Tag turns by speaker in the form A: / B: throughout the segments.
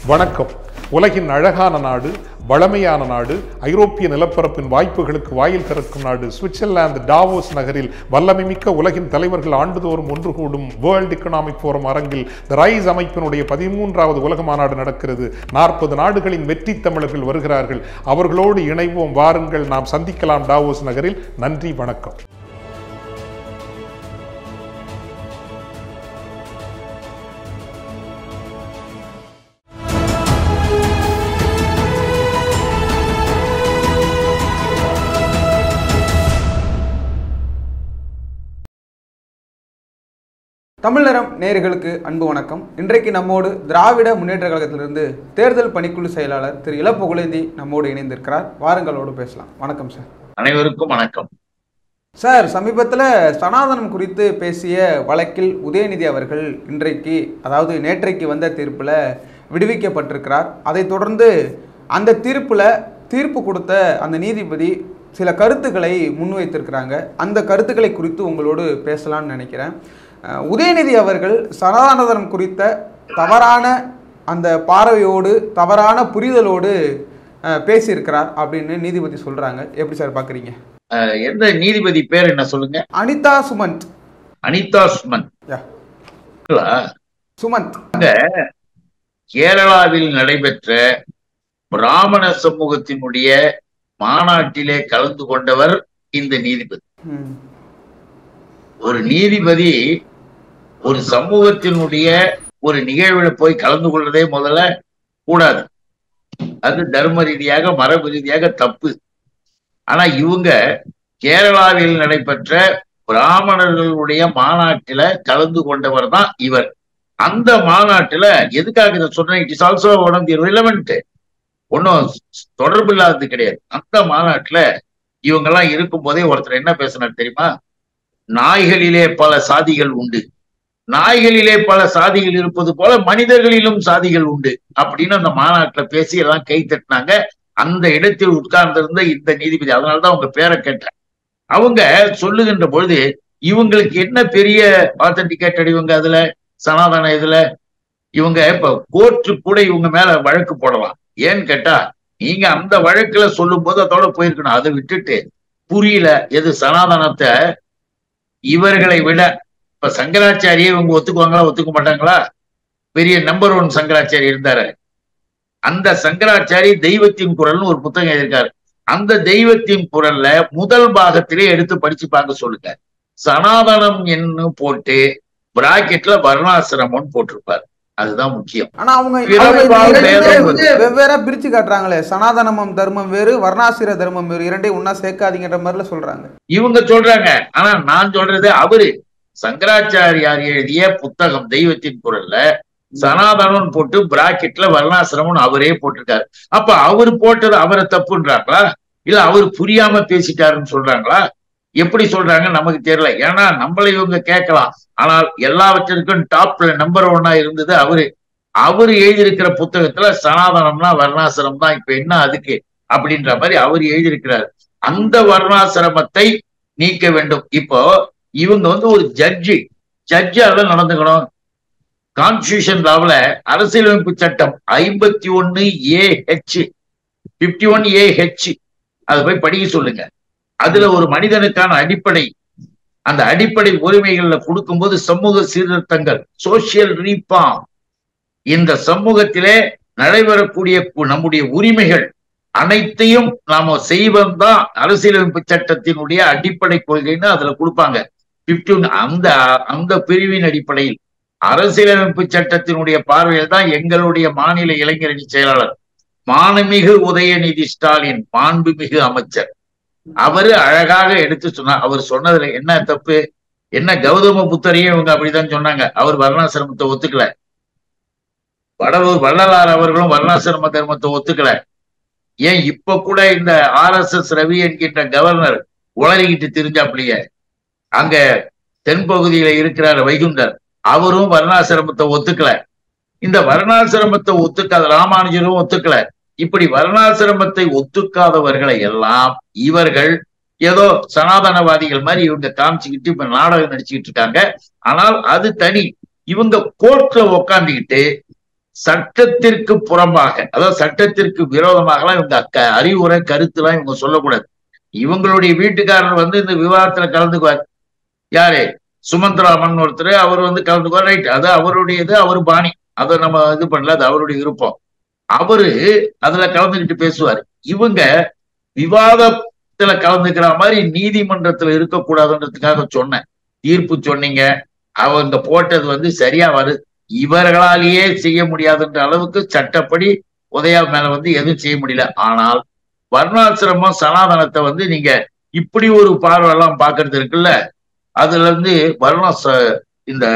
A: வணக்கம் உலகின் அழகான நாடு வளமையான நாடு ஐரோப்பிய நிலப்பரப்பின் வாய்ப்புகளுக்கு வாயில் திறக்கும் நாடு சுவிட்சர்லாந்து டாவோஸ் நகரில் வல்லமைமிக்க உலகின் தலைவர்கள் ஆண்டுதோறும் ஒன்று கூடும் வேர்ல்ட் எக்கனாமிக் ஃபோரம் அரங்கில் த ரைஸ் அமைப்பினுடைய பதிமூன்றாவது உலக மாநாடு நடக்கிறது நாற்பது நாடுகளின் வெற்றி தமிழர்கள் வருகிறார்கள் அவர்களோடு இணைவோம் வாருங்கள் நாம் சந்திக்கலாம் டாவோஸ் நகரில் நன்றி வணக்கம்
B: தமிழரம் நேயர்களுக்கு அன்பு வணக்கம் இன்றைக்கு நம்மோடு திராவிட முன்னேற்ற கழகத்திலிருந்து தேர்தல் பணிக்குழு செயலாளர் திரு இளப்புகழேந்தி நம்மோடு இணைந்திருக்கிறார் வாருங்களோடு பேசலாம் வணக்கம் சார்
C: அனைவருக்கும் வணக்கம்
B: சார் சமீபத்தில் சனாதனம் குறித்து பேசிய வழக்கில் உதயநிதி அவர்கள் இன்றைக்கு அதாவது நேற்றைக்கு வந்த தீர்ப்பில் விடுவிக்கப்பட்டிருக்கிறார் அதைத் தொடர்ந்து அந்த தீர்ப்பில் தீர்ப்பு கொடுத்த அந்த நீதிபதி சில கருத்துக்களை முன்வைத்திருக்கிறாங்க அந்த கருத்துக்களை குறித்து உங்களோடு பேசலாம்னு நினைக்கிறேன் அஹ், உதயநிதி அவர்கள் சனாதனம் குறித்த தவறான அந்த பார்வையோடு தவறான புரிதலோடு அஹ், பேசியிருக்கிறார் அப்படின்னு நீதிபதி சொல்கிறாங்க எப்படி சார் பார்க்குறீங்க
C: அஹ், எந்த நீதிபதி பேர் என்ன சொல்லுங்க
B: அனிதா சுமந்த்
C: அனிதா சுமன்
B: யா சுமந்த்
C: கேரளாவில் நடைபெற்ற பிராமண சமூகத்தினுடைய மாநாட்டிலே கலந்து கொண்டவர் இந்த நீதிபதி
B: ம்.
C: ஒரு நீதிபதி ஒரு சமூகத்தினுடைய ஒரு நிகழ்வில் போய் கலந்து கொள்றதே முதல்ல கூடாது அது தர்ம ரீதியாக மரபு ரீதியாக தப்பு ஆனா இவங்க கேரளாவில் நடைபெற்ற பிராமணர்களுடைய மாநாட்டில கலந்து கொண்டவர் தான் இவர் அந்த மாநாட்டுல எதுக்காக இதை சொன்னேன் it is also one of the relevant ஒன்றும் தொடர்பு இல்லாதது கிடையாது அந்த மாநாட்டுல இவங்க எல்லாம் இருக்கும் போதே ஒருத்தர் என்ன பேசினார் தெரியுமா நாய்களிலே பல சாதிகள் உண்டு நாய்களிலே பல சாதிகள் இருப்பது போல மனிதர்களிலும் சாதிகள் உண்டு அப்படின்னு அந்த மாநாட்டுல பேசி எல்லாம் கை தட்டினாங்க அந்த இடத்தில் உட்கார்ந்திருந்த இந்த நீதிபதி அதனாலதான் அவங்க பேரை கேட்டேன் அவங்க சொல்லுகின்ற பொழுது இவங்களுக்கு என்ன பெரிய ஆத்தன்டிகேட்டட் இவங்க அதுல சனாதன இதுல இவங்க இப்ப கோர்ட்டு கூட இவங்க மேல வழக்கு போடலாம் ஏன்னு கேட்டா நீங்க அந்த வழக்குல சொல்லும் போது அதோட போயிருக்கணும் அதை விட்டுட்டு புரியல எது சனாதனத்தை இவர்களை விட இப்ப சங்கராச்சாரியை இவங்க ஒத்துக்குவாங்களா ஒத்துக்க மாட்டாங்களா பெரிய நம்பர் ஒன் சங்கராச்சாரி இருந்தாரு அந்த சங்கராச்சாரி தெய்வத்தின் குரல்னு ஒரு புத்தகம் எழுதியிருக்காரு அந்த தெய்வத்தின் குரல்ல முதல் பாகத்திலே எடுத்து படிச்சு பார்க்க சொல்லுங்க சனாதனம் என்ன போட்டு பிராக்கெட்ல வர்ணாசிரமம்னு போட்டிருப்பாரு அதுதான் முக்கியம்
B: ஆனா அவங்க
C: பிறப்பால்
B: அவங்க
C: வேதம்
B: இரண்டையும்
C: வருது.
B: வெவ்வேறா பிரிச்சு காட்டுறாங்களே சனாதனமும் தர்மம் வேறு வர்ணாசிர தர்மம் வேறு இரண்டையும் ஒன்னா சேர்க்காதீங்கன்ற மாதிரில சொல்றாங்க
C: இவங்க சொல்றாங்க ஆனா நான் சொல்றது அவரு சங்கராச்சாரியார் எழுதிய புத்தகம் தெய்வத்தின் குரல்ல சனாதனம் போட்டு பிராக்கெட்ல வர்ணாசிரமம் அவரே போட்டிருக்காரு அப்ப அவர் போட்டது அவரை தப்புன்றாங்களா இல்ல அவர் புரியாம பேசிட்டாருன்னு சொல்றாங்களா எப்படி சொல்றாங்க நமக்கு தெரியல ஏன்னா நம்மள இவங்க கேட்கலாம் ஆனால் எல்லாவற்றிற்கும் டாப்ல நம்பர் ஒன்னா இருந்தது அவரு அவரு எழுதியிருக்கிற புத்தகத்துல சனாதனம்னா வர்ணாசிரமம் தான் இப்ப என்ன அதுக்கு அப்படின்ற மாதிரி அவர் எழுதியிருக்கிறார் அந்த வர்ணாசிரமத்தை நீக்க வேண்டும் இப்போ இவங்க வந்து ஒரு ஜட்ஜி ஜட்ஜால நடந்துக்கணும் கான்ஸ்டியூஷன் லாவில் அரசியலமைப்பு சட்டம் ஐம்பத்தி ஒன்னு A H fifty one A H அதை போய் படிக்க சொல்லுங்க அதுல ஒரு மனிதனுக்கான அடிப்படை அந்த அடிப்படை உரிமைகள்ல கொடுக்கும்போது சமூக சீர்திருத்தங்கள் சோசியல் ரீபார்ம் இந்த சமூகத்திலே நடைபெறக்கூடிய கு- நம்முடைய உரிமைகள் அனைத்தையும் நாம செய்வதுதான் அரசியலமைப்பு சட்டத்தினுடைய அடிப்படை கொள்கைன்னு அதுல கொடுப்பாங்க 15 அந்த அந்த பிரிவின் அடிப்படையில் அரசியலமைப்பு சட்டத்தினுடைய பார்வையில் தான் எங்களுடைய மாநில இளைஞரணி செயலாளர் மாண்புமிகு உதயநிதி ஸ்டாலின் மாண்புமிகு அமைச்சர் அவரு அழகாக எடுத்து சொன்னார் அவர் சொன்னதுல என்ன தப்பு என்ன கௌதம புத்தரையும் இவங்க அப்படிதான் சொன்னாங்க அவர் வர்ணாசிரமத்தை ஒத்துக்கல வடலூர் வள்ளலார் அவர்களும் வர்ணாசிரம தர்மத்தை ஒத்துக்கல ஏன் இப்ப கூட இந்த ஆர் எஸ் எஸ் ரவி என்கின்ற கவர்னர் உளறிக்கிட்டு தெரிஞ்சாப்லையே அங்க தென்பகுதியில இருக்கிறார் வைகுண்டர் அவரும் வர்ணாசிரமத்தை ஒத்துக்கல இந்த வர்ணாசிரமத்தை ஒத்துக்காத ராமானுஜரும் ஒத்துக்கல இப்படி வர்ணாசிரமத்தை ஒத்துக்காதவர்களை எல்லாம் இவர்கள் ஏதோ சனாதனவாதிகள் மாதிரி இவங்க காமிச்சுக்கிட்டு இப்ப நாடகம் நடிச்சுக்கிட்டு இருக்காங்க ஆனால் அது தனி இவங்க கோர்ட்ல உக்காந்துக்கிட்டு சட்டத்திற்கு புறம்பாக அதாவது சட்டத்திற்கு விரோதமாகலாம் இவங்க க- அறிவுரை கருத்துலாம் இவங்க சொல்லக்கூடாது இவங்களுடைய வீட்டுக்காரர் வந்து இந்த விவாதத்துல கலந்துக்குவார் யாரு சுமந்திராமன் ஒருத்தர் அவர் வந்து கலந்துக்குவார் ரைட் அது அவருடையது அவர் பாணி அதை நம்ம இது பண்ணல அது அவருடைய விருப்பம் அவரு அதுல கலந்துக்கிட்டு பேசுவார் இவங்க விவாதத்துல கலந்துக்கிற மாதிரி நீதிமன்றத்துல இருக்கக்கூடாதுன்றதுக்காக சொன்னேன் தீர்ப்பு சொன்னீங்க அவங்க போட்டது வந்து சரியா வருது இவர்களாலேயே செய்ய முடியாதுன்ற அளவுக்கு சட்டப்படி உதயா மேல வந்து எதுவும் செய்ய முடியல ஆனால் வர்ணாசிரமம் சனாதனத்தை வந்து நீங்க இப்படி ஒரு பார்வை எல்லாம் பாக்குறது இருக்குல்ல அதுல இருந்து வர்ண ச- இந்த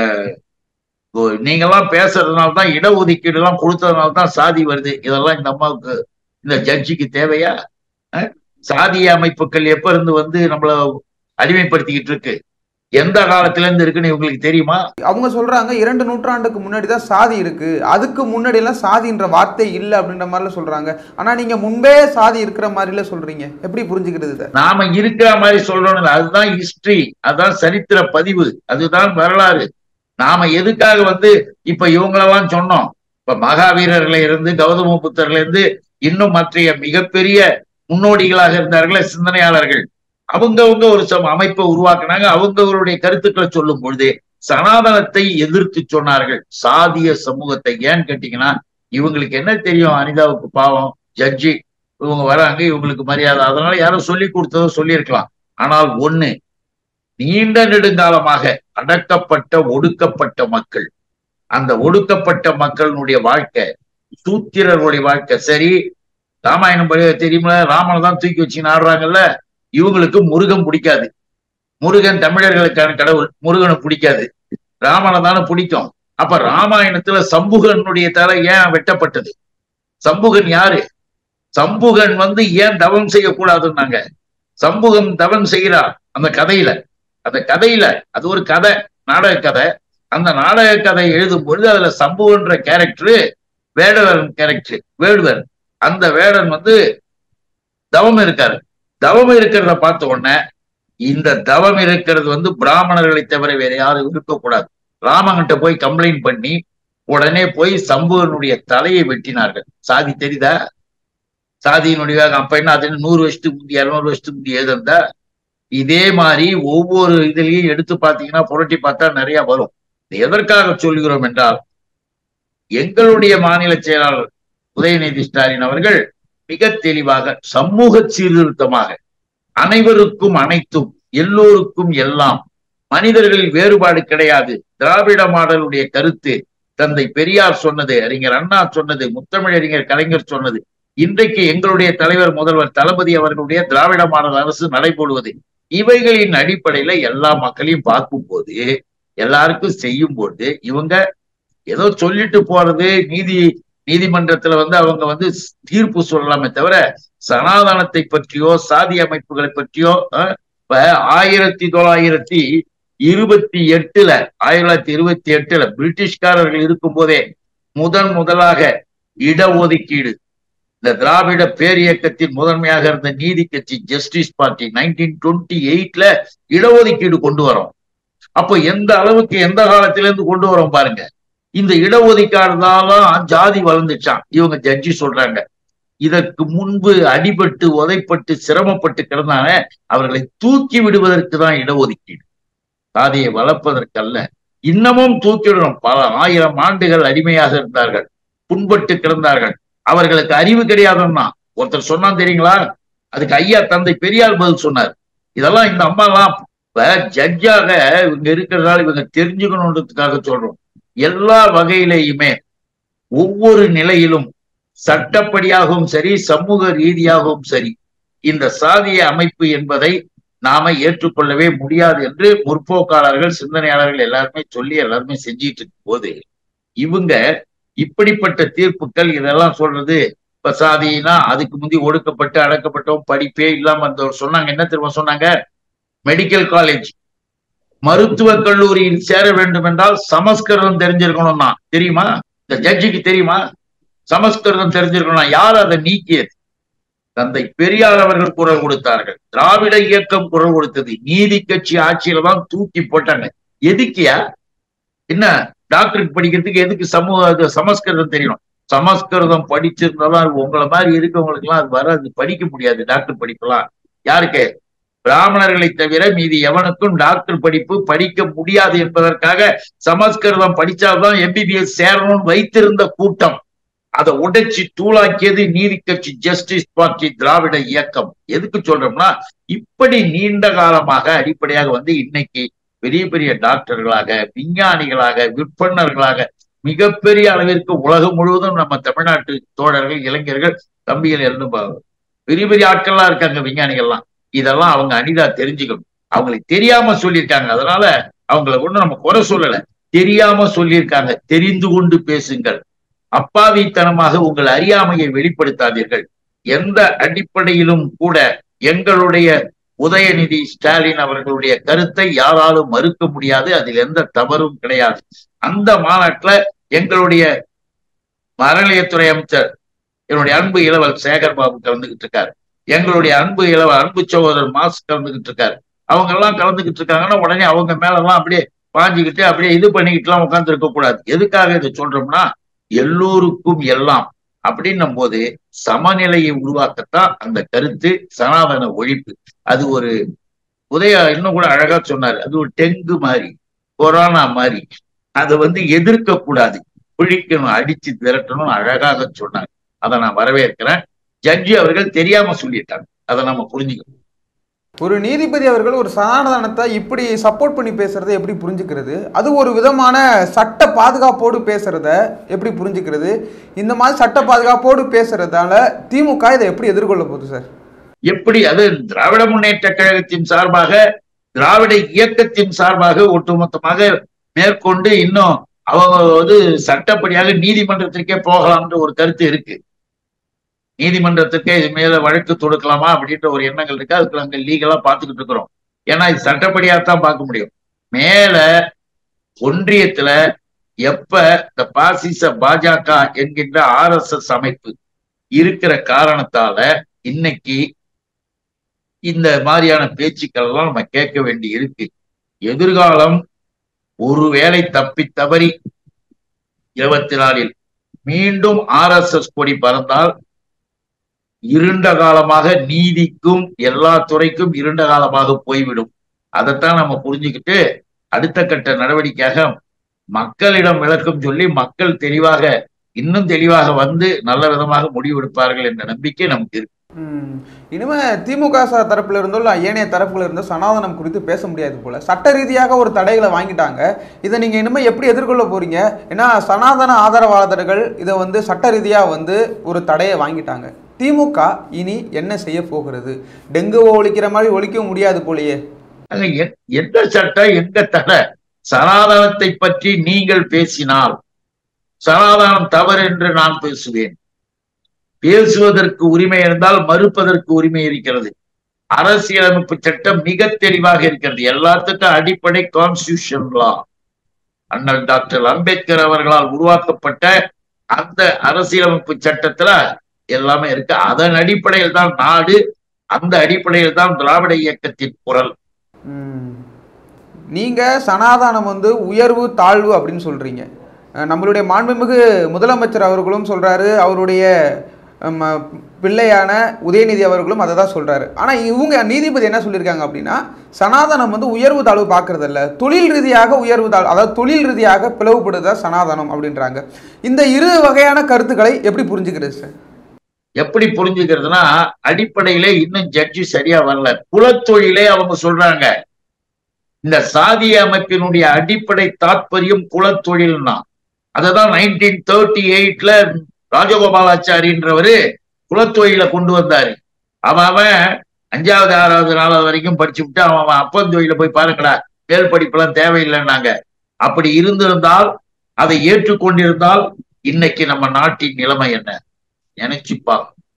C: ஓ, நீங்கெல்லாம் பேசுறதுனால தான் இடஒதுக்கீடு எல்லாம் கொடுத்ததுனால தான் சாதி வருது இதெல்லாம் இந்த அம்மாவுக்கு இந்த ஜட்ஜிக்கு தேவையா அஹ்? சாதிய அமைப்புகள் எப்ப இருந்து வந்து நம்மள அடிமைப்படுத்திக்கிட்டு இருக்கு எந்த காலத்துல இருந்து இருக்குன்னு இவங்களுக்கு தெரியுமா
B: அவங்க சொல்றாங்க இரண்டு நூற்றாண்டுக்கு முன்னாடி தான் சாதி இருக்கு அதுக்கு முன்னாடி எல்லாம் சாதின்ற வார்த்தை இல்லை அப்படின்ற மாதிரிலாம் சொல்றாங்க ஆனா நீங்க முன்பே சாதி இருக்கிற மாதிரில சொல்றீங்க எப்படி புரிஞ்சுக்கிறது இதை
C: நாம இருக்கிற மாதிரி சொல்றோம் அதுதான் ஹிஸ்டரி அதுதான் சரித்திர பதிவு அதுதான் வரலாறு நாம எதுக்காக வந்து இப்ப இவங்களெல்லாம் சொன்னோம் இப்ப மகாவீரர்ல இருந்து கௌதம புத்தர்ல இருந்து இன்னும் மற்றைய மிகப்பெரிய முன்னோடிகளாக இருந்தார்களே சிந்தனையாளர்கள் அவங்கவங்க ஒரு சம அமைப்பை உருவாக்குனாங்க அவங்கவருடைய கருத்துக்களை சொல்லும் பொழுது சனாதனத்தை எதிர்த்து சொன்னார்கள் சாதிய சமூகத்தை ஏன்னு கேட்டீங்கன்னா இவங்களுக்கு என்ன தெரியும் அனிதாவுக்கு பாவம் ஜட்ஜி இவங்க வராங்க இவங்களுக்கு மரியாதை அதனால யாரும் சொல்லி கொடுத்ததோ சொல்லியிருக்கலாம் ஆனால் ஒண்ணு நீண்ட நெடுங்காலமாக அடக்கப்பட்ட ஒடுக்கப்பட்ட மக்கள் அந்த ஒடுக்கப்பட்ட மக்களுடைய வாழ்க்கை சூத்திரர்களுடைய வாழ்க்கை சரி ராமாயணம் படி தெரியுமா ராமனை தான் தூக்கி வச்சு ஆடுறாங்கல்ல இவங்களுக்கு முருகன் பிடிக்காது முருகன் தமிழர்களுக்கான கடவுள் முருகனை பிடிக்காது ராமனை தானே பிடிக்கும் அப்ப ராமாயணத்துல சம்புகனுடைய தலை ஏன் வெட்டப்பட்டது சம்புகன் யாரு சம்புகன் வந்து ஏன் தவம் செய்யக்கூடாதுன்னாங்க சம்புகம் தவம் செய்கிறார் அந்த கதையில அந்த கதையில அது ஒரு கதை நாடக கதை அந்த நாடக கதை எழுதும் பொழுது அதுல சம்புகன்ற கேரக்டர் வேடவன் கேரக்டர் வேடுவர் அந்த வேடன் வந்து தவம் இருக்காரு தவம் இருக்கிறத பார்த்த உடனே இந்த தவம் இருக்கிறது வந்து பிராமணர்களை தவிர வேற யாரும் இருக்கக்கூடாது ராமங்கிட்ட போய் கம்ப்ளைண்ட் பண்ணி உடனே போய் சம்புவனுடைய தலையை வெட்டினார்கள் சாதி தெரியுதா சாதியினுடைய அப்ப என்ன அது என்ன நூறு வருஷத்துக்கு முந்தி இருநூறு வருஷத்துக்கு முந்தி எழுதுந்தா இதே மாதிரி ஒவ்வொரு இதுலயும் எடுத்து பார்த்தீங்கன்னா புரட்டி பார்த்தா நிறைய வரும் இது எதற்காக சொல்கிறோம் என்றால் எங்களுடைய மாநில செயலாளர் உதயநிதி ஸ்டாலின் அவர்கள் மிக தெளிவாக சமூக சீர்திருத்தமாக அனைவருக்கும் அனைத்தும் எல்லோருக்கும் எல்லாம் மனிதர்களில் வேறுபாடு கிடையாது திராவிட மாடலுடைய கருத்து தந்தை பெரியார் சொன்னது அறிஞர் அண்ணா சொன்னது முத்தமிழறிஞர் கலைஞர் சொன்னது இன்றைக்கு எங்களுடைய தலைவர் முதல்வர் தளபதி அவர்களுடைய திராவிட மாடல் அரசு நடைபெறுவது இவைகளின் அடிப்படையில எல்லா மக்களையும் பார்க்கும்போது எல்லாருக்கும் செய்யும் போது இவங்க ஏதோ சொல்லிட்டு போறது நீதி நீதிமன்றத்துல வந்து அவங்க வந்து தீர்ப்பு சொல்லலாமே தவிர சனாதனத்தை பற்றியோ சாதி அமைப்புகளை பற்றியோ அஹ், இப்ப ஆயிரத்தி தொள்ளாயிரத்தி இருபத்தி எட்டுல ஆயிரத்தி தொள்ளாயிரத்தி இருபத்தி எட்டுல பிரிட்டிஷ்காரர்கள் இருக்கும் போதே முதன் முதலாக இடஒதுக்கீடு இந்த திராவிட பேரியக்கத்தின் முதன்மையாக இருந்த நீதி கட்சி ஜஸ்டிஸ் பார்ட்டி நைன்டீன் டுவெண்ட்டி எயிட்ல இடஒதுக்கீடு கொண்டு வரோம் அப்போ எந்த அளவுக்கு எந்த காலத்துல இருந்து கொண்டு வரோம் பாருங்க இந்த இடஒதுக்கீடுதான் ஜாதி வளர்ந்துச்சான் இவங்க ஜட்ஜி சொல்றாங்க இதற்கு முன்பு அடிபட்டு உதைப்பட்டு சிரமப்பட்டு கிடந்தான அவர்களை தூக்கி விடுவதற்கு தான் இடஒதுக்கீடு சாதியை வளர்ப்பதற்கல்ல இன்னமும் தூக்கிவிடணும் பல ஆயிரம் ஆண்டுகள் அடிமையாக இருந்தார்கள் புண்பட்டு கிடந்தார்கள் அவர்களுக்கு அறிவு கிடையாதுன்னா ஒருத்தர் சொன்னா தெரியுங்களா அதுக்கு ஐயா தந்தை பெரியார் பதில் சொன்னார் இதெல்லாம் இந்த அம்மா எல்லாம் இப்ப ஜட்ஜாக இவங்க இருக்கிறதால இவங்க தெரிஞ்சுக்கணுன்றதுக்காக சொல்றோம் எல்லா வகையிலேயுமே ஒவ்வொரு நிலையிலும் சட்டப்படியாகவும் சரி சமூக ரீதியாகவும் சரி இந்த சாதிய அமைப்பு என்பதை நாம ஏற்றுக்கொள்ளவே முடியாது என்று முற்போக்காளர்கள் சிந்தனையாளர்கள் எல்லாருமே சொல்லி எல்லாருமே செஞ்சிட்டு இருக்கும் போது இவங்க இப்படிப்பட்ட தீர்ப்புகள் இதெல்லாம் சொல்றது இப்ப சாதினா அதுக்கு முந்தி ஒடுக்கப்பட்டு அடக்கப்பட்டோம் படிப்பே இல்லாம இருந்தவர் சொன்னாங்க என்ன தெரியுமா சொன்னாங்க மெடிக்கல் காலேஜ் மருத்துவக் கல்லூரியில் சேர வேண்டும் என்றால் சமஸ்கிருதம் தெரிஞ்சிருக்கணும்னா தெரியுமா இந்த ஜட்ஜிக்கு தெரியுமா சமஸ்கிருதம் தெரிஞ்சிருக்கணும் யார் அதை நீக்கியது தந்தை பெரியார் அவர்கள் குரல் கொடுத்தார்கள் திராவிட இயக்கம் குரல் கொடுத்தது நீதி கட்சி ஆட்சியில தான் தூக்கி போட்டாங்க எதுக்கியா என்ன டாக்டருக்கு படிக்கிறதுக்கு எதுக்கு சமூக அது சமஸ்கிருதம் தெரியணும் சமஸ்கிருதம் படிச்சிருந்தாலும் உங்களை மாதிரி இருக்கவங்களுக்கு எல்லாம் அது வராது படிக்க முடியாது டாக்டர் படிப்பெல்லாம் யாருக்கு பிராமணர்களை தவிர மீதி எவனுக்கும் டாக்டர் படிப்பு படிக்க முடியாது என்பதற்காக சமஸ்கிருதம் படிச்சால்தான் எம்பிபிஎஸ் சேரணும்னு வைத்திருந்த கூட்டம் அதை உடைச்சு தூளாக்கியது நீதி கட்சி ஜஸ்டிஸ் பார்ட்டி திராவிட இயக்கம் எதுக்கு சொல்றோம்னா இப்படி நீண்ட காலமாக அடிப்படையாக வந்து இன்னைக்கு பெரிய பெரிய டாக்டர்களாக விஞ்ஞானிகளாக விற்பனர்களாக மிகப்பெரிய அளவிற்கு உலகம் முழுவதும் நம்ம தமிழ்நாட்டு தோழர்கள் இளைஞர்கள் தம்பிகள் எல்லாம் பெரிய பெரிய ஆட்கள்லாம் இருக்காங்க விஞ்ஞானிகள்லாம் இதெல்லாம் அவங்க அனிதா தெரிஞ்சுக்கணும் அவங்களுக்கு தெரியாம சொல்லியிருக்காங்க அதனால அவங்கள ஒண்ணு நம்ம குறை சொல்லல தெரியாம சொல்லியிருக்காங்க தெரிந்து கொண்டு பேசுங்கள் அப்பாவித்தனமாக உங்கள் அறியாமையை வெளிப்படுத்தாதீர்கள் எந்த அடிப்படையிலும் கூட எங்களுடைய உதயநிதி ஸ்டாலின் அவர்களுடைய கருத்தை யாராலும் மறுக்க முடியாது அதில் எந்த தவறும் கிடையாது அந்த மாநாட்டுல எங்களுடைய அறநிலையத்துறை அமைச்சர் என்னுடைய அன்பு இளவல் சேகர் பாபு கலந்துகிட்டு இருக்காரு எங்களுடைய அன்பு இளவ அன்பு சகோதரர் மாஸ் கலந்துகிட்டு இருக்காரு அவங்க எல்லாம் கலந்துகிட்டு இருக்காங்கன்னா உடனே அவங்க மேல எல்லாம் அப்படியே பாஞ்சுக்கிட்டு அப்படியே இது பண்ணிக்கிட்டு எல்லாம் உட்கார்ந்து இருக்க கூடாது எதுக்காக இதை சொல்றோம்னா எல்லோருக்கும் எல்லாம் அப்படின்னும் போது சமநிலையை உருவாக்கத்தான் அந்த கருத்து சனாதன ஒழிப்பு அது ஒரு உதய இன்னும் கூட அழகா சொன்னாரு அது ஒரு டெங்கு மாதிரி கொரோனா மாதிரி அதை வந்து எதிர்க்க கூடாது பிழிக்கணும் அடிச்சு விரட்டணும் அழகாக சொன்னார் அதை நான் வரவேற்கிறேன் ஜட்ஜி அவர்கள் தெரியாம சொல்லிட்டாங்க அதை நம்ம புரிஞ்சுக்கணும்
B: ஒரு நீதிபதி அவர்கள் ஒரு சனாதனத்தை இப்படி சப்போர்ட் பண்ணி பேசுறதை எப்படி புரிஞ்சுக்கிறது அது ஒரு விதமான சட்ட பாதுகாப்போடு பேசுறத எப்படி புரிஞ்சுக்கிறது இந்த மாதிரி சட்ட பாதுகாப்போடு பேசுறதால திமுக இதை எப்படி எதிர்கொள்ள போகுது சார்
C: எப்படி அது திராவிட முன்னேற்ற கழகத்தின் சார்பாக திராவிட இயக்கத்தின் சார்பாக ஒட்டுமொத்தமாக மேற்கொண்டு இன்னும் அவங்க வந்து சட்டப்படியாக நீதிமன்றத்திற்கே போகலாம்ன்ற ஒரு கருத்து இருக்கு நீதிமன்றத்துக்கே இது மேல வழக்கு தொடுக்கலாமா அப்படின்ற ஒரு எண்ணங்கள் இருக்கு அதுக்கு நாங்க லீகலா பாத்துக்கிட்டு இருக்கிறோம் ஏன்னா இது சட்டப்படியா தான் பார்க்க முடியும் மேல ஒன்றியத்துல எப்ப இந்த பாசிச பாஜக என்கின்ற ஆர் எஸ் எஸ் அமைப்பு இருக்கிற காரணத்தால இன்னைக்கு இந்த மாதிரியான பேச்சுக்கள் எல்லாம் நம்ம கேட்க வேண்டி இருக்கு எதிர்காலம் ஒருவேளை தப்பி தவறி இருபத்தி நாலில் மீண்டும் ஆர் எஸ் எஸ் கொடி பறந்தால் இருண்ட காலமாக நீதிக்கும் எல்லா துறைக்கும் இருண்ட காலமாக போய்விடும் அதைத்தான் நம்ம புரிஞ்சுக்கிட்டு அடுத்த கட்ட நடவடிக்கையாக மக்களிடம் விளக்கம் சொல்லி மக்கள் தெளிவாக இன்னும் தெளிவாக வந்து நல்ல விதமாக முடிவெடுப்பார்கள் என்ற நம்பிக்கை நமக்கு இருக்கு
B: ம். இனிமே திமுக ச- தரப்புல இருந்தோ இல்லை ஏனைய தரப்புல இருந்தோ சனாதனம் குறித்து பேச முடியாது போல சட்ட ரீதியாக ஒரு தடைகளை வாங்கிட்டாங்க இதை நீங்க இனிமே எப்படி எதிர்கொள்ள போறீங்க ஏன்னா சனாதன ஆதரவாளர்கள் இதை வந்து சட்ட ரீதியா வந்து ஒரு தடையை வாங்கிட்டாங்க திமுக இனி என்ன செய்ய போகிறது டெங்குவை ஒழிக்கிற மாதிரி ஒழிக்க முடியாது போலயே
C: அங்க எ- எந்த சட்டம் எந்த தடை சனாதனத்தை பற்றி நீங்கள் பேசினால் சனாதனம் தவறு என்று நான் பேசுவேன் பேசுவதற்கு உரிமை இருந்தால் மறுப்பதற்கு உரிமை இருக்கிறது அரசியலமைப்பு சட்டம் மிக தெளிவாக இருக்கிறது எல்லாத்துக்கும் அடிப்படை கான்ஸ்டியூஷன் லா அண்ணல் டாக்டர் அம்பேத்கர் அவர்களால் உருவாக்கப்பட்ட அந்த அரசியலமைப்பு சட்டத்துல எல்லாமே இருக்கு அதன் அடிப்படையில் தான் நாடு அந்த அடிப்படையில் தான் திராவிட இயக்கத்தின் குரல்
B: ம். நீங்க சனாதானம் வந்து உயர்வு தாழ்வு அப்படின்னு சொல்றீங்க அஹ் நம்மளுடைய மாண்புமிகு முதலமைச்சர் அவர்களும் சொல்றாரு அவருடைய ம, பிள்ளையான உதயநிதி அவர்களும் அதை தான் சொல்றாரு ஆனா இவங்க நீதிபதி என்ன சொல்லியிருக்காங்க அப்படின்னா சனாதனம் வந்து உயர்வு தாழ்வு பார்க்கறது இல்ல தொழில் ரீதியாக உயர்வு தாழ்வு அதாவது தொழில் ரீதியாக பிளவுபடுதா சனாதனம் அப்படின்றாங்க இந்த இரு வகையான கருத்துக்களை எப்படி புரிஞ்சுக்கிறது சார்
C: எப்படி புரிஞ்சுக்கிறதுனா அடிப்படையிலே இன்னும் ஜட்ஜி சரியா வரல குலத்தொழிலே அவங்க சொல்றாங்க இந்த சாதிய அமைப்பினுடைய அடிப்படை தாற்பயம் குலத்தொழில்னா அததான் நைன்டீன் தேர்ட்டி எயிட்ல ராஜகோபாலாச்சாரின்றவரு குலத்தொழில கொண்டு வந்தாரு அவன் அவன் அஞ்சாவது ஆறாவது நாலாவது வரைக்கும் படிச்சு விட்டு அவன் அவன் அப்பன் தொழில போய் பாருங்கடா மேல் படிப்பெல்லாம் தேவையில்லைன்னாங்க அப்படி இருந்திருந்தால் அதை ஏற்றுக்கொண்டிருந்தால் இன்னைக்கு நம்ம நாட்டின் நிலைமை என்ன நினைச்சுப்பா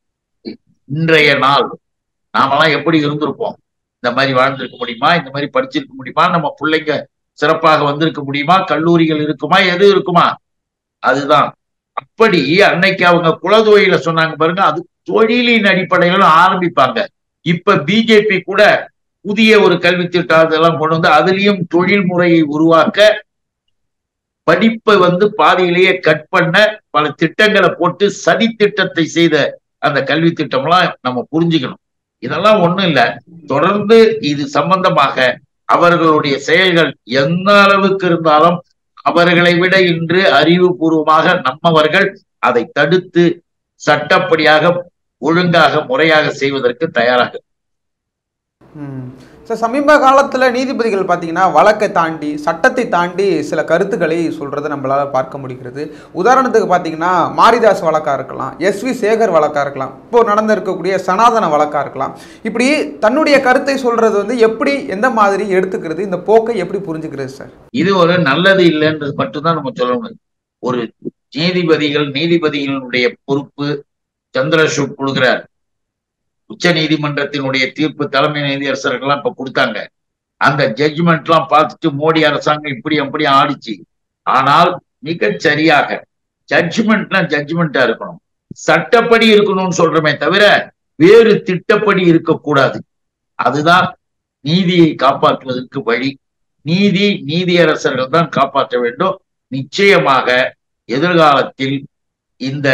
C: இன்றைய நாள் நாமெல்லாம் எப்படி இருந்திருப்போம் இந்த மாதிரி வாழ்ந்திருக்க முடியுமா இந்த மாதிரி படிச்சிருக்க முடியுமா நம்ம பிள்ளைங்க சிறப்பாக வந்திருக்க முடியுமா கல்லூரிகள் இருக்குமா எது இருக்குமா அதுதான் அப்படி அன்னைக்கு அவங்க குலதொழில சொன்னாங்க பாருங்க அது தொழிலின் அடிப்படையில ஆரம்பிப்பாங்க இப்ப பிஜேபி கூட புதிய ஒரு கல்வி திட்டம் அதெல்லாம் கொண்டு வந்து அதுலயும் தொழில் முறையை உருவாக்க படிப்பை வந்து பாதியிலேயே கட் பண்ண பல திட்டங்களை போட்டு சதி திட்டத்தை செய்த அந்த கல்வி திட்டம்லாம் நம்ம புரிஞ்சுக்கணும் இதெல்லாம் ஒண்ணும் இல்ல தொடர்ந்து இது சம்பந்தமாக அவர்களுடைய செயல்கள் எந்த அளவுக்கு இருந்தாலும் அவர்களை விட இன்று அறிவுபூர்வமாக நம்மவர்கள் அதை தடுத்து சட்டப்படியாக ஒழுங்காக முறையாக செய்வதற்கு தயாராக
B: ம். சார் சமீப காலத்தில் நீதிபதிகள் பார்த்தீங்கன்னா வழக்கை தாண்டி சட்டத்தை தாண்டி சில கருத்துக்களை சொல்கிறத நம்மளால் பார்க்க முடிகிறது உதாரணத்துக்கு பார்த்தீங்கன்னா மாரிதாஸ் வழக்காக இருக்கலாம் எஸ்வி சேகர் வழக்காக இருக்கலாம் இப்போ நடந்து இருக்கக்கூடிய சனாதன வழக்காக இருக்கலாம் இப்படி தன்னுடைய கருத்தை சொல்கிறது வந்து எப்படி எந்த மாதிரி எடுத்துக்கிறது இந்த போக்கை எப்படி புரிஞ்சுக்கிறது சார்
C: இது ஒரு நல்லது இல்லைன்றது மட்டும்தான் நம்ம சொல்ல முடியும் ஒரு நீதிபதிகள் நீதிபதிகளுடைய பொறுப்பு சந்திரசூட் கொடுக்கிறார் உச்ச நீதிமன்றத்தினுடைய தீர்ப்பு தலைமை நீதியரசர்கள்லாம் இப்ப கொடுத்தாங்க அந்த ஜட்ஜ்மெண்ட் எல்லாம் பார்த்துட்டு மோடி அரசாங்கம் இப்படி அப்படி ஆடிச்சு ஆனால் மிகச் சரியாக ஜட்ஜ்மெண்ட்னா ஜட்ஜ்மெண்டா இருக்கணும் சட்டப்படி இருக்கணும்னு சொல்றோமே தவிர வேறு திட்டப்படி இருக்கக்கூடாது அதுதான் நீதியை காப்பாற்றுவதற்கு வழி நீதி நீதியரசர்கள் தான் காப்பாற்ற வேண்டும் நிச்சயமாக எதிர்காலத்தில் இந்த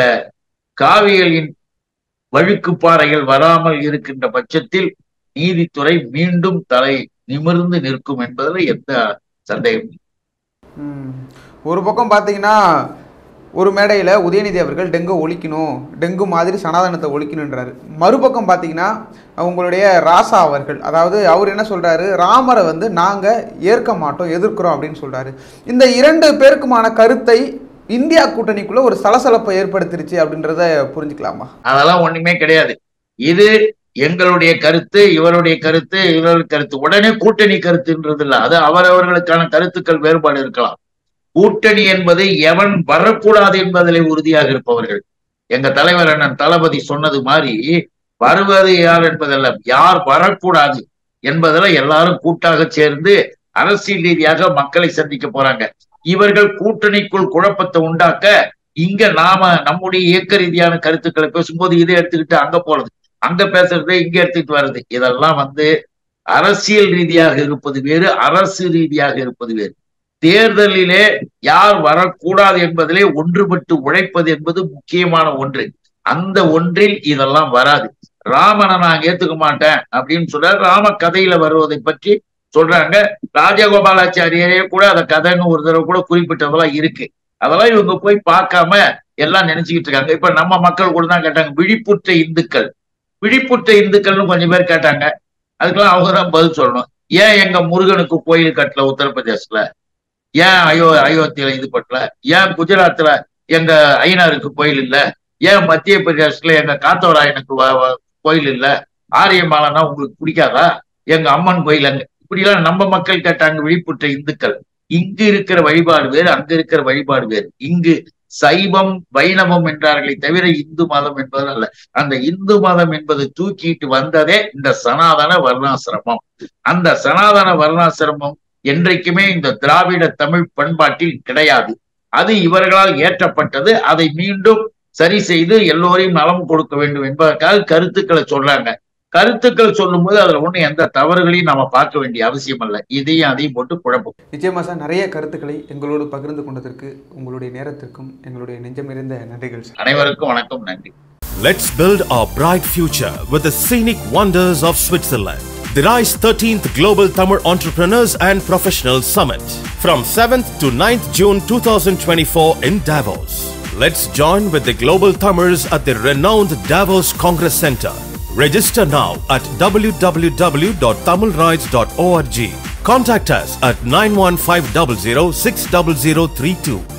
C: காவியலின் வழுக்குப்பாறைகள் வராமல் இருக்கின்ற பட்சத்தில் நீதித்துறை மீண்டும் தலை நிமிர்ந்து நிற்கும் என்பதில் எந்த சந்தேகம் இல்லை.
B: ம். ஒரு பக்கம் பார்த்தீங்கன்னா ஒரு மேடையில் உதயநிதி அவர்கள் டெங்கு ஒழிக்கணும் டெங்கு மாதிரி சனாதனத்தை ஒழிக்கணுன்றாரு மறுபக்கம் பார்த்தீங்கன்னா உங்களுடைய ராசா அவர்கள் அதாவது அவர் என்ன சொல்றாரு ராமரை வந்து நாங்கள் ஏற்க மாட்டோம் எதிர்க்கிறோம் அப்படின்னு சொல்றாரு இந்த இரண்டு பேருக்குமான கருத்தை இந்தியா கூட்டணிக்குள்ள ஒரு சலசலப்பை ஏற்படுத்திருச்சு அப்படின்றத புரிஞ்சுக்கலாமா
C: அதெல்லாம் ஒண்ணுமே கிடையாது இது எங்களுடைய கருத்து இவருடைய கருத்து இவருடைய கருத்து உடனே கூட்டணி கருத்துன்றது இல்ல அது அவரவர்களுக்கான கருத்துக்கள் வேறுபாடு இருக்கலாம் கூட்டணி என்பது எவன் வரக்கூடாது என்பதிலே உறுதியாக இருப்பவர்கள் எங்க தலைவர் அண்ணன் தளபதி சொன்னது மாதிரி வருவது யார் என்பதல்ல யார் வரக்கூடாது என்பதில் எல்லாரும் கூட்டாக சேர்ந்து அரசியல் ரீதியாக மக்களை சந்திக்க போறாங்க இவர்கள் கூட்டணிக்குள் குழப்பத்தை உண்டாக்க இங்க நாம நம்முடைய இயக்க ரீதியான கருத்துக்களை பேசும்போது இதை எடுத்துக்கிட்டு அங்க போறது அங்க பேசுறது இங்க எடுத்துக்கிட்டு வர்றது இதெல்லாம் வந்து அரசியல் ரீதியாக இருப்பது வேறு அரசு ரீதியாக இருப்பது வேறு தேர்தலிலே யார் வரக்கூடாது என்பதிலே ஒன்றுபட்டு உழைப்பது என்பது முக்கியமான ஒன்று அந்த ஒன்றில் இதெல்லாம் வராது ராமனை நான் ஏத்துக்க மாட்டேன் அப்படின்னு சொல்ற ராம கதையில வருவதை பற்றி சொல்றாங்க ராஜகோபாலாச்சாரியரே கூட அந்த கதைன்னு ஒரு தடவை கூட குறிப்பிட்டதெல்லாம் இருக்கு அதெல்லாம் இவங்க போய் பார்க்காம எல்லாம் நினைச்சுக்கிட்டு இருக்காங்க இப்ப நம்ம மக்கள் கூட தான் கேட்டாங்க விழிப்புற்ற இந்துக்கள் விழிப்புற்ற இந்துக்கள்னு கொஞ்சம் பேர் கேட்டாங்க அதுக்கெல்லாம் அவங்க தான் பதில் சொல்லணும் ஏன் எங்க முருகனுக்கு கோயில் கட்டல உத்தரப்பிரதேசத்துல ஏன் அயோ அயோத்தியில இது பண்ணல ஏன் குஜராத்ல எங்க ஐயனாருக்கு கோயில் இல்ல ஏன் மத்திய பிரதேசத்துல எங்க காத்தவராயனுக்கு வ- வ- கோயில் இல்ல ஆரியமாலனா உங்களுக்கு பிடிக்காதா எங்க அம்மன் கோயில் அங்க இப்படிலாம் நம்ம மக்கள் கேட்டாங்க விழிப்புற்ற இந்துக்கள் இங்கு இருக்கிற வழிபாடு வேறு அங்க இருக்கிற வழிபாடு வேறு இங்கு சைவம் வைணவம் என்றார்களே தவிர இந்து மதம் என்பது அல்ல அந்த இந்து மதம் என்பது தூக்கிட்டு வந்ததே இந்த சனாதன வர்ணாசிரமம் அந்த சனாதன வர்ணாசிரமம் என்றைக்குமே இந்த திராவிட தமிழ் பண்பாட்டில் கிடையாது அது இவர்களால் ஏற்றப்பட்டது அதை மீண்டும் சரி செய்து எல்லோரையும் நலம் கொடுக்க வேண்டும் என்பதற்காக கருத்துக்களை சொல்றாங்க கருத்துக்களை சொல்லும்போது அதுல ஒண்ணு எந்த தவறுகளையும் நாம பார்க்க வேண்டிய அவசியம் இல்லை இதையும் அதையும் போட்டு குழப்பம்
B: நிச்சயமா சார் நிறைய கருத்துக்களை எங்களோடு பகிர்ந்து கொண்டதற்கு உங்களுடைய நேரத்திற்கும் எங்களுடைய நெஞ்சமிருந்த நன்றிகள் சார்
C: அனைவருக்கும் வணக்கம் நன்றி
D: Let's build our bright future with the scenic wonders of Switzerland. The RISE 13th Global Tamil Entrepreneurs and Professionals Summit from 7th to 9th June 2024 in Davos. Let's join with the global Tamils at the renowned Davos Congress Center. Register now at www.tamilrides.org. Contact us at 91500 60032